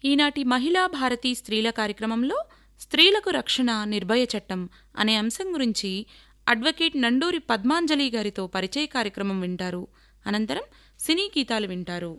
ఈనాటి మహిళా భారతి స్త్రీల కార్యక్రమంలో స్త్రీలకు రక్షణ నిర్భయ చట్టం అనే అంశం గురించి అడ్వకేట్ నండూరి పద్మాంజలి గారితో పరిచయ కార్యక్రమం వింటారు అనంతరం సినీ గీతాలు వింటారు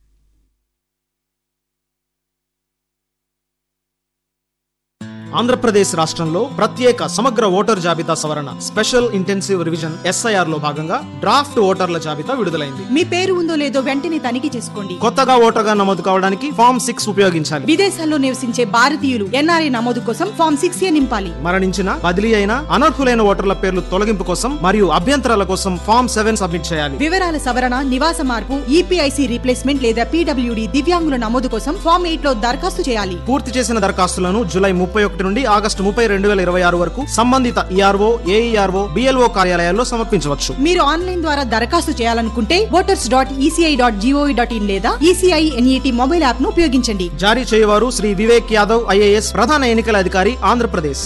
ఆంధ్రప్రదేశ్ రాష్ట్రంలో ప్రత్యేక సమగ్ర ఓటర్ జాబితా సవరణ స్పెషల్ ఇంటెన్సివ్ రివిజన్ ఎస్ఐఆర్ లో భాగంగా డ్రాఫ్ట్ ఓటర్ల జాబితా విడుదలైంది మీ పేరు ఉందో లేదో వెంటనే తనిఖీ చేసుకోండి కొత్తగా ఓటర్గా నమోదు కావడానికి ఫామ్ సిక్స్ ఉపయోగించాలి విదేశాల్లో నివసించే భారతీయులు ఎన్ఆర్ఐ నమోదు కోసం ఫామ్ సిక్స్ ఏ నింపాలి మరణించిన బదిలీ అయిన అనర్హులైన ఓటర్ల పేర్లు తొలగింపు కోసం మరియు అభ్యంతరాల కోసం ఫామ్ సెవెన్ సబ్మిట్ చేయాలి వివరాల సవరణ నివాస మార్పు ఈపీఐసి రీప్లేస్మెంట్ లేదా పీడబ్ల్యూడి దివ్యాంగుల నమోదు కోసం ఫామ్ ఎయిట్ లో దరఖాస్తు చేయాలి పూర్తి చేసిన దరఖాస్తులను జూలై ముప్పై ఒకటి నుండి ఆగస్టు ముప్పై రెండు వేల ఇరవై ఆరు వరకు సంబంధిత ఈఆర్ఓ ఏఈఆర్ఓ బిఎల్ఓ కార్యాలయాల్లో సమర్పించవచ్చు మీరు ఆన్లైన్ ద్వారా దరఖాస్తు చేయాలనుకుంటే voters dot ECI dot GOV dot in లేదా ఈసీఐ ఎన్ఈటి మొబైల్ యాప్ ను ఉపయోగించండి జారీ చేయవారు శ్రీ వివేక్ యాదవ్ ఐఏఎస్ ప్రధాన ఎన్నికల అధికారి ఆంధ్రప్రదేశ్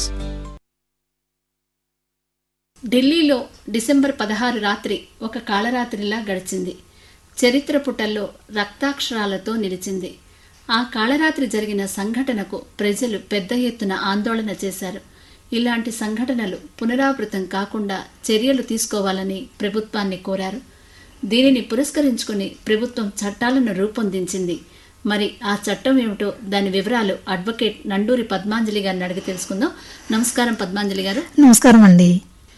ఢిల్లీలో డిసెంబర్ పదహారు రాత్రి ఒక కాళరాత్రిలా గడిచింది చరిత్ర పుటల్లో రక్తాక్షరాలతో నిలిచింది ఆ కాళరాత్రి జరిగిన సంఘటనకు ప్రజలు పెద్ద ఎత్తున ఆందోళన చేశారు ఇలాంటి సంఘటనలు పునరావృతం కాకుండా చర్యలు తీసుకోవాలని ప్రభుత్వాన్ని కోరారు దీనిని పురస్కరించుకుని ప్రభుత్వం చట్టాలను రూపొందించింది మరి ఆ చట్టం ఏమిటో దాని వివరాలు అడ్వకేట్ నండూరి పద్మాంజలి గారిని అడిగి తెలుసుకుందాం నమస్కారం పద్మాంజలి గారు నమస్కారం అండి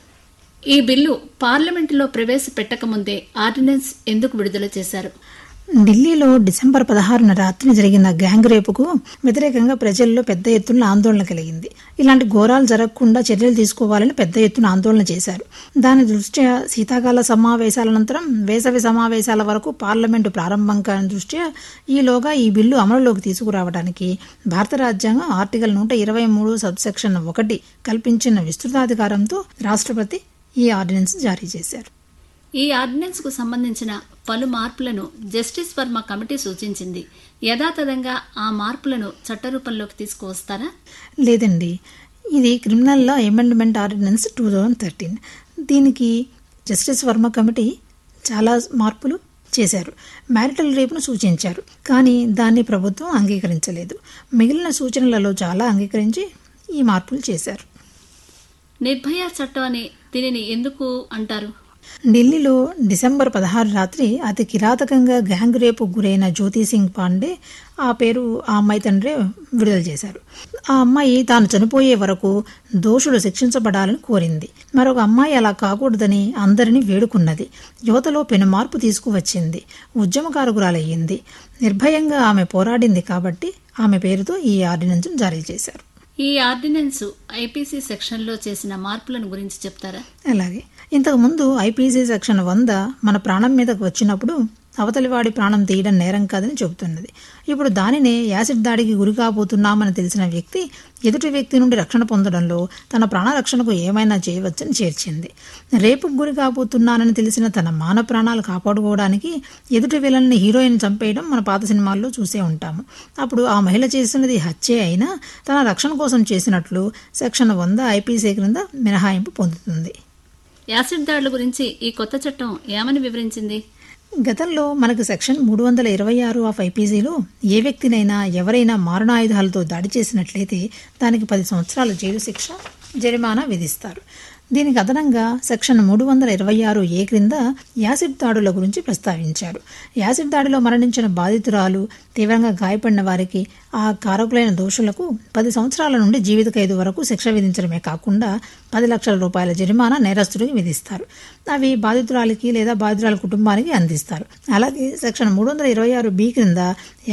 ఈ బిల్లు పార్లమెంటులో ప్రవేశపెట్టకముందే ఆర్డినెన్స్ ఎందుకు విడుదల చేశారు ఢిల్లీలో డిసెంబర్ పదహారున రాత్రి జరిగిన గ్యాంగ్ రేపుకు వ్యతిరేకంగా ప్రజల్లో పెద్ద ఎత్తున ఆందోళన కలిగింది ఇలాంటి ఘోరాలు జరగకుండా చర్యలు తీసుకోవాలని పెద్ద ఎత్తున ఆందోళన చేశారు దాని దృష్ట్యా శీతాకాల సమావేశాల అనంతరం వేసవి సమావేశాల వరకు పార్లమెంటు ప్రారంభం కాని దృష్ట్యా ఈలోగా ఈ బిల్లు అమలులోకి తీసుకురావడానికి భారత రాజ్యాంగం ఆర్టికల్ నూట ఇరవై మూడు సబ్సెక్షన్ ఒకటి కల్పించిన విస్తృతాధికారంతో రాష్ట్రపతి ఈ ఆర్డినెన్స్ జారీ చేశారు ఈ ఆర్డినెన్స్ కు సంబంధించిన పలు మార్పులను జస్టిస్ వర్మ కమిటీ సూచించింది యథాతథంగా ఆ మార్పులను చట్టరూపంలోకి తీసుకువస్తారా లేదండి ఇది criminal law amendment ordinance two thousand thirteen దీనికి జస్టిస్ వర్మ కమిటీ చాలా మార్పులు చేశారు మ్యారిటల్ రేపును సూచించారు కానీ దాన్ని ప్రభుత్వం అంగీకరించలేదు మిగిలిన సూచనలలో చాలా అంగీకరించి ఈ మార్పులు చేశారు నిర్భయ చట్టం అని దీనిని ఎందుకు అంటారు ఢిల్లీలో డిసెంబర్ పదహారు రాత్రి అతి కిరాతకంగా గ్యాంగ్ రేపు గురైన జ్యోతి సింగ్ పాండే ఆ పేరు ఆ అమ్మాయి తండ్రి విడుదల చేశారు ఆ అమ్మాయి తాను చనిపోయే వరకు దోషులు శిక్షించబడాలని కోరింది మరొక అమ్మాయి అలా కాకూడదని అందరినీ వేడుకున్నది యువతలో పెను మార్పు తీసుకువచ్చింది ఉద్యమకారకురాలయ్యింది నిర్భయంగా ఆమె పోరాడింది కాబట్టి ఆమె పేరుతో ఈ ఆర్డినెన్స్ జారీ చేశారు ఈ ఆర్డినెన్స్ ఐపీసీ సెక్షన్లో చేసిన మార్పులను గురించి చెప్తారా అలాగే ఇంతకుముందు ఐపీసీ సెక్షన్ వంద మన ప్రాణం మీదకు వచ్చినప్పుడు అవతలివాడి ప్రాణం తీయడం నేరం కాదని చెబుతున్నది ఇప్పుడు దానినే యాసిడ్ దాడికి గురి కాబోతున్నామని తెలిసిన వ్యక్తి ఎదుటి వ్యక్తి నుండి రక్షణ పొందడంలో తన ప్రాణరక్షణకు ఏమైనా చేయవచ్చని చేర్చింది రేపుకు గురి కాబోతున్నానని తెలిసిన తన మాన ప్రాణాలు కాపాడుకోవడానికి ఎదుటి విలన్ని హీరోయిన్ చంపేయడం మన పాత సినిమాల్లో చూసే ఉంటాము అప్పుడు ఆ మహిళ చేసినది హత్యే అయినా తన రక్షణ కోసం చేసినట్లు సెక్షన్ వంద ఐపీసీ క్రింద మినహాయింపు పొందుతుంది యాసిడ్ దాడుల గురించి ఈ కొత్త చట్టం ఏమని వివరించింది గతంలో మనకు సెక్షన్ మూడు వందల ఇరవై ఆరు ఆఫ్ ఐపీసీలో ఏ వ్యక్తినైనా ఎవరైనా మారణాయుధాలతో దాడి చేసినట్లయితే దానికి పది సంవత్సరాల జైలు శిక్ష జరిమానా విధిస్తారు దీనికి అదనంగా సెక్షన్ మూడు వందల ఇరవై ఆరు ఏ క్రింద యాసిడ్ దాడుల గురించి ప్రస్తావించారు యాసిడ్ దాడిలో మరణించిన బాధితురాలు తీవ్రంగా గాయపడిన వారికి ఆ కారకులైన దోషులకు పది సంవత్సరాల నుండి జీవిత ఖైదు వరకు శిక్ష విధించడమే కాకుండా పది లక్షల రూపాయల జరిమానా నేరస్తుడికి విధిస్తారు అవి బాధితురాలికి లేదా బాధితురాలి కుటుంబానికి అందిస్తారు అలాగే సెక్షన్ మూడు వందల ఇరవై ఆరు బి క్రింద